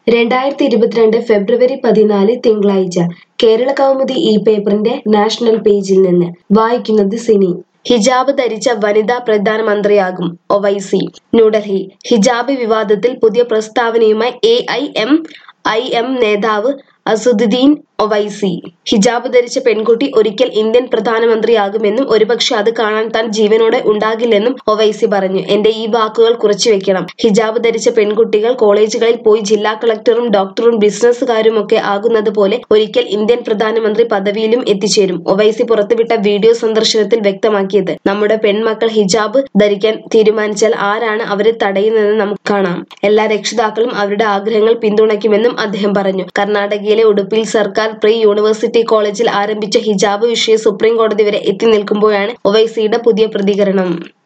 രണ്ടായിരത്തി ഇരുപത്തിരണ്ട് ഫെബ്രുവരി പതിനാല് തിങ്കളാഴ്ച കേരള കൗമുദി ഈ പേപ്പറിന്റെ നാഷണൽ പേജിൽ നിന്ന് വായിക്കുന്നത് സിനി ഹിജാബ് ധരിച്ച വനിതാ പ്രധാനമന്ത്രിയാകും ഒവൈസി ന്യൂഡൽഹി ഹിജാബ് വിവാദത്തിൽ പുതിയ പ്രസ്താവനയുമായി A I M I M നേതാവ് അസുദ്ദീൻ ഒവൈസി ഹിജാബ് ധരിച്ച പെൺകുട്ടി ഒരിക്കൽ ഇന്ത്യൻ പ്രധാനമന്ത്രിയാകുമെന്നും ഒരുപക്ഷെ അത് കാണാൻ താൻ ജീവനോടെ ഉണ്ടാകില്ലെന്നും ഒവൈസി പറഞ്ഞു എന്റെ ഈ വാക്കുകൾ കുറിച്ചു വെക്കണം ഹിജാബ് ധരിച്ച പെൺകുട്ടികൾ കോളേജുകളിൽ പോയി ജില്ലാ കളക്ടറും ഡോക്ടറും ബിസിനസ്സുകാരുമൊക്കെ ആകുന്നത് പോലെ ഒരിക്കൽ ഇന്ത്യൻ പ്രധാനമന്ത്രി പദവിയിലും എത്തിച്ചേരും ഒവൈസി പുറത്തുവിട്ട വീഡിയോ സന്ദർശനത്തിൽ വ്യക്തമാക്കിയത് നമ്മുടെ പെൺമക്കൾ ഹിജാബ് ധരിക്കാൻ തീരുമാനിച്ചാൽ ആരാണ് അവരെ തടയുന്നതെന്ന് നമുക്ക് കാണാം എല്ലാ രക്ഷിതാക്കളും അവരുടെ ആഗ്രഹങ്ങൾ പിന്തുണയ്ക്കുമെന്നും അദ്ദേഹം പറഞ്ഞു കർണാടകയിലെ ഉടുപ്പിൽ സർക്കാർ പ്രീ യൂണിവേഴ്സിറ്റി കോളേജിൽ ആരംഭിച്ച ഹിജാബ് വിഷയം സുപ്രീം കോടതി വരെ എത്തി നിൽക്കുമ്പോഴാണ് ഒവൈസിയുടെ പുതിയ പ്രതികരണം